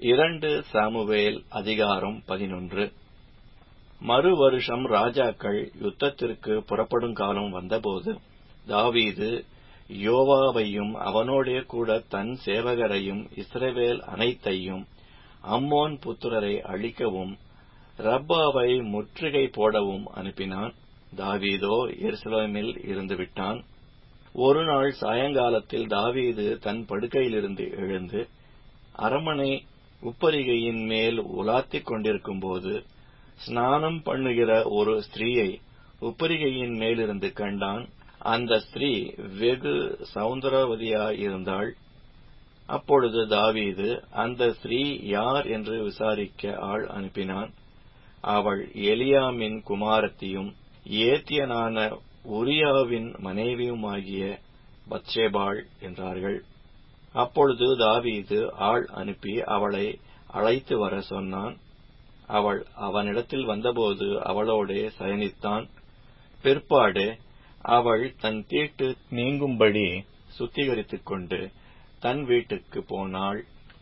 இரண்டு சாமுவேல் அதிகாரம் பதினொன்று மறு வருஷம் ராஜாக்கள் யுத்தத்திற்கு புறப்படும் காலம் வந்தபோது தாவீது யோவாபையும் அவனோடே கூட தன் சேவகரையும் இஸ்ரவேல் அனைத்தையும் அம்மோன் புத்திரரை அழிக்கவும் ரப்பாவை முற்றுகை போடவும் அனுப்பினான் தாவீதோ எருசலேமில் இருந்து விட்டான் ஒரு நாள் சாயங்காலத்தில் தாவீது தன் படுக்கையிலிருந்து எழுந்து அரமனை உப்பரிகையின் மேல் உலாத்திக் கொண்டிருக்கும்போது ஸ்நானம் பண்ணுகிற ஒரு ஸ்திரீயை உப்பரிகையின் மேலிருந்து கண்டான் அந்த ஸ்திரீ வெகு சௌந்தரவதியாயிருந்தாள் அப்பொழுது தாவீது அந்த ஸ்திரீ யார் என்று விசாரிக்க ஆள் அனுப்பினான் அவள் எலியாமின் குமாரத்தியும் ஏத்தியனான உரியாவின் மனைவியுமாகிய பத்சேபாள் என்றார்கள் அப்பொழுது தாவீது ஆள் அனுப்பி அவளை அழைத்து வர சொன்னான் அவள் அவனிடத்தில் வந்தபோது அவளோடே சயனித்தான் பிற்பாடு அவள் தன் தீட்டு நீங்கும்படி சுத்திகரித்துக் கொண்டு தன் வீட்டுக்கு போனாள்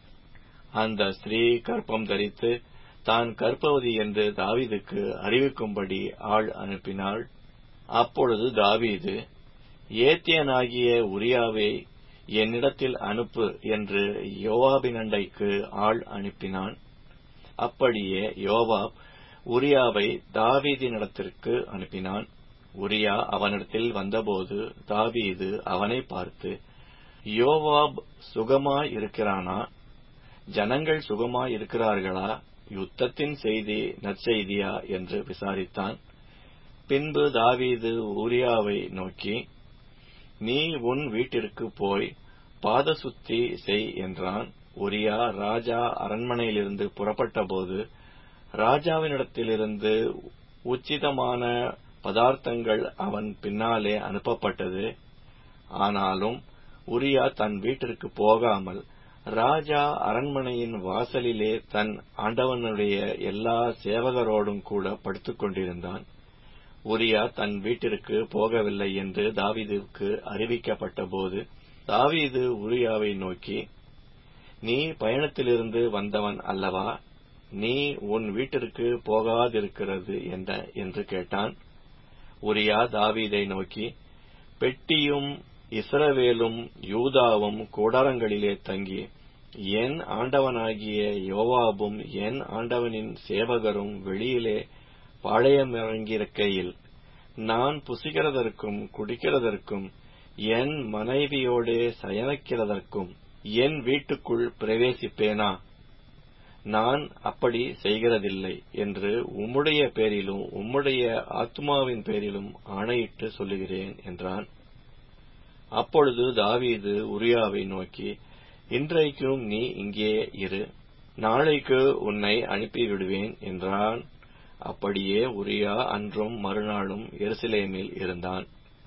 அந்த ஸ்திரீ கற்பம் தரித்து தான் கற்பவதி என்று தாவீதுக்கு அறிவிக்கும்படி ஆள் அனுப்பினாள் அப்பொழுது தாவீது ஏத்தியனாகிய உரியாவை என்னிடத்தில் அனுப்பு என்று யோவாபின் அண்டைக்கு ஆள் அனுப்பினான் அப்படியே யோவாப் உரியாவை தாவீதினிடத்திற்கு அனுப்பினான் உரியா அவனிடத்தில் வந்தபோது தாவீது அவனை பார்த்து யோவாப் சுகமாய் இருக்கிறானா ஜனங்கள் சுகமாய் இருக்கிறார்களா யுத்தத்தின் செய்தி நற்செய்தியா என்று விசாரித்தான் பின்பு தாவீது உரியாவை நோக்கி நீ உன் வீட்டிற்கு போய் பாதசுத்தி செய் என்றான் உரியா ராஜா அரண்மனையிலிருந்து புறப்பட்டபோது ராஜாவினிடத்திலிருந்து உச்சிதமான பதார்த்தங்கள் அவன் பின்னாலே அனுப்பப்பட்டது ஆனாலும் உரியா தன் வீட்டிற்கு போகாமல் ராஜா அரண்மனையின் வாசலிலே தன் ஆண்டவனுடைய எல்லா சேவகரோடும் கூட படுத்துக் கொண்டிருந்தான் உரியா தன் வீட்டிற்கு போகவில்லை என்று தாவீதுக்கு அறிவிக்கப்பட்டபோது தாவீது உரியாவை நோக்கி நீ பயணத்திலிருந்து வந்தவன் அல்லவா நீ உன் வீட்டிற்கு போகாதிருக்கிறது என்ன என்று கேட்டான் உரியா தாவீதை நோக்கி பெட்டியும் இஸ்ரவேலும் யூதாவும் கூடாரங்களிலே தங்கி என் ஆண்டவனாகிய யோவாபும் என் ஆண்டவனின் சேவகரும் வெளியிலே பாளையமிறங்கியிருக்கையில் நான் புசிக்கிறதற்கும் குடிக்கிறதற்கும் என் மனைவியோடே சயனிக்கிறதற்கும் என் வீட்டுக்குள் பிரவேசிப்பேனா நான் அப்படி செய்கிறதில்லை என்று உம்முடைய பேரிலும் உம்முடைய ஆத்மாவின் பேரிலும் ஆணையிட்டு சொல்லுகிறேன் என்றான் அப்பொழுது தாவீது உரியாவை நோக்கி இன்றைக்கும் நீ இங்கே இரு நாளைக்கு உன்னை அனுப்பிவிடுவேன் என்றான் அப்படியே உரியா அன்றும் மறுநாளும் எருசலேமில் இருந்தான்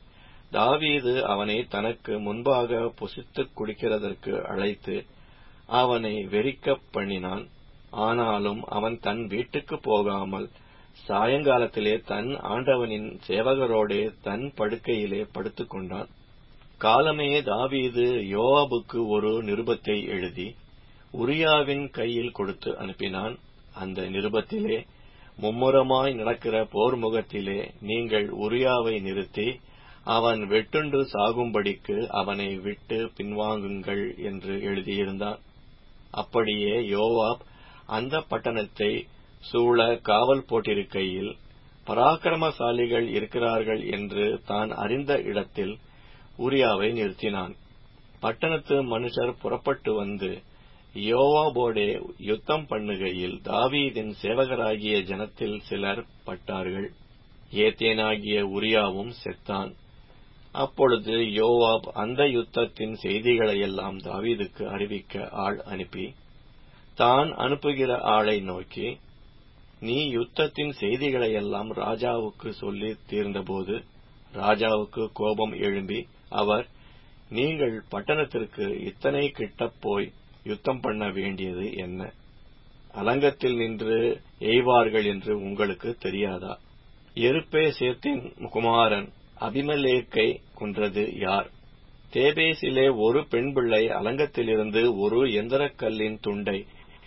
தாவீது அவனை தனக்கு முன்பாக புசித்துக் குடிக்கிறதற்கு அழைத்து அவனை வெறிக்கப் பண்ணினான் ஆனாலும் அவன் தன் வீட்டுக்கு போகாமல் சாயங்காலத்திலே தன் ஆண்டவனின் சேவகரோடே தன் படுக்கையிலே படுத்துக் கொண்டான் காலமே தாவீது யோவாபுக்கு ஒரு நிருபத்தை எழுதி உரியாவின் கையில் கொடுத்து அனுப்பினான் அந்த நிருபத்திலே மும்முரமாய் நடக்கிற போர் முகத்திலே நீங்கள் உரியாவை நிறுத்தி அவன் வெட்டுண்டு சாகும்படிக்கு அவனை விட்டு பின்வாங்குங்கள் என்று எழுதியிருந்தான் அப்படியே யோவாப் அந்த பட்டணத்தை சூழ காவல் போட்டிருக்கையில் பராக்கிரமசாலிகள் இருக்கிறார்கள் என்று தான் அறிந்த இடத்தில் உரியாவை நிறுத்தினான் பட்டணத்து மனுஷர் புறப்பட்டு வந்து யோவாபோடே யுத்தம் பண்ணுகையில் தாவீதின் சேவகராகிய ஜனத்தில் சிலர் பட்டார்கள் ஏத்தேனாகிய உரியாவும் செத்தான் அப்பொழுது யோவாப் அந்த யுத்தத்தின் செய்திகளையெல்லாம் தாவீதுக்கு அறிவிக்க ஆள் அனுப்பி தான் அனுப்புகிற ஆளை நோக்கி நீ யுத்தத்தின் செய்திகளையெல்லாம் ராஜாவுக்கு சொல்லி தீர்ந்தபோது ராஜாவுக்கு கோபம் எழும்பி அவர் நீங்கள் பட்டணத்திற்கு இத்தனை கிட்டப் போய் யுத்தம் பண்ண வேண்டியது என்ன அலங்கத்தில் நின்று எய்வார்கள் என்று உங்களுக்கு தெரியாதா எருப்பே சேத்தின் குமாரன் அபிமலேக்கை கொன்றது யார் தேபேசிலே ஒரு பெண் பிள்ளை அலங்கத்திலிருந்து ஒரு எந்திரக்கல்லின் துண்டை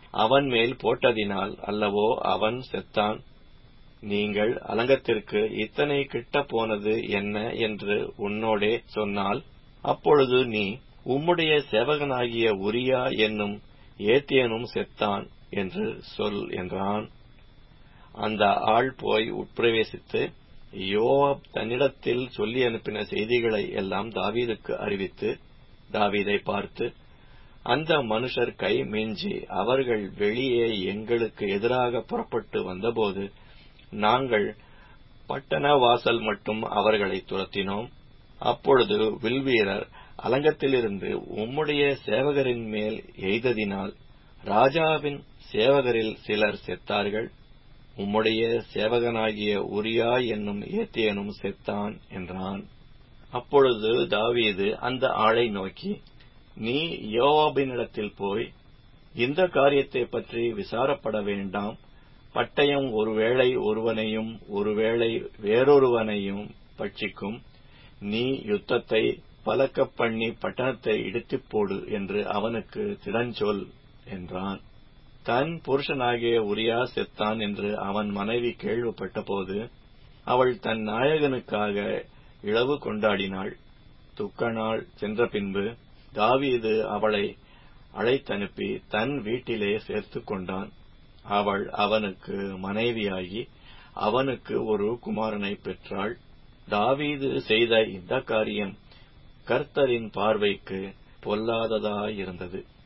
அவன் மேல் போட்டதினால் அல்லவோ அவன் செத்தான் நீங்கள் அலங்கத்திற்கு இத்தனை கிட்ட போனது என்ன என்று உன்னோடே சொன்னால் அப்பொழுது நீ உம்முடைய சேவகனாகிய உரியா என்னும் ஏத்தியனும் செத்தான் என்று சொல் என்றான் அந்த ஆள் போய் உட்பிரவேசித்து யோவாப் தன்னிடத்தில் சொல்லி அனுப்பின செய்திகளை எல்லாம் தாவீதுக்கு அறிவித்து தாவீதை பார்த்து அந்த மனுஷர் கை மிஞ்சி அவர்கள் வெளியே எங்களுக்கு எதிராக புறப்பட்டு வந்தபோது நாங்கள் பட்டண வாசல் மட்டும் அவர்களை துரத்தினோம் அப்பொழுது வில்வீரர் அலங்கத்திலிருந்து உம்முடைய சேவகரின் மேல் எய்ததினால் ராஜாவின் சேவகரில் சிலர் செத்தார்கள் உம்முடைய சேவகனாகிய உரியா என்னும் ஏத்தியனும் செத்தான் என்றான் அப்பொழுது தாவீது அந்த ஆளை நோக்கி நீ யோவாபினிடத்தில் போய் இந்த காரியத்தை பற்றி விசாரப்பட வேண்டாம் பட்டயம் ஒருவேளை ஒருவனையும் ஒருவேளை வேறொருவனையும் பட்சிக்கும் நீ யுத்தத்தை பலக்கப் பண்ணி பட்டணத்தை இடித்துப் போடு என்று அவனுக்கு திடஞ்சொல் என்றான் தன் புருஷனாகிய உரியா செத்தான் என்று அவன் மனைவி கேள்விப்பட்டபோது அவள் தன் நாயகனுக்காக இழவு கொண்டாடினாள் துக்க நாள் சென்ற பின்பு தாவீது அவளை அழைத்தனுப்பி தன் வீட்டிலே சேர்த்துக் கொண்டான் அவள் அவனுக்கு மனைவியாகி அவனுக்கு ஒரு குமாரனை பெற்றாள் தாவீது செய்த இந்த காரியம் கர்த்தரின் பார்வைக்கு பொல்லாததாயிருந்தது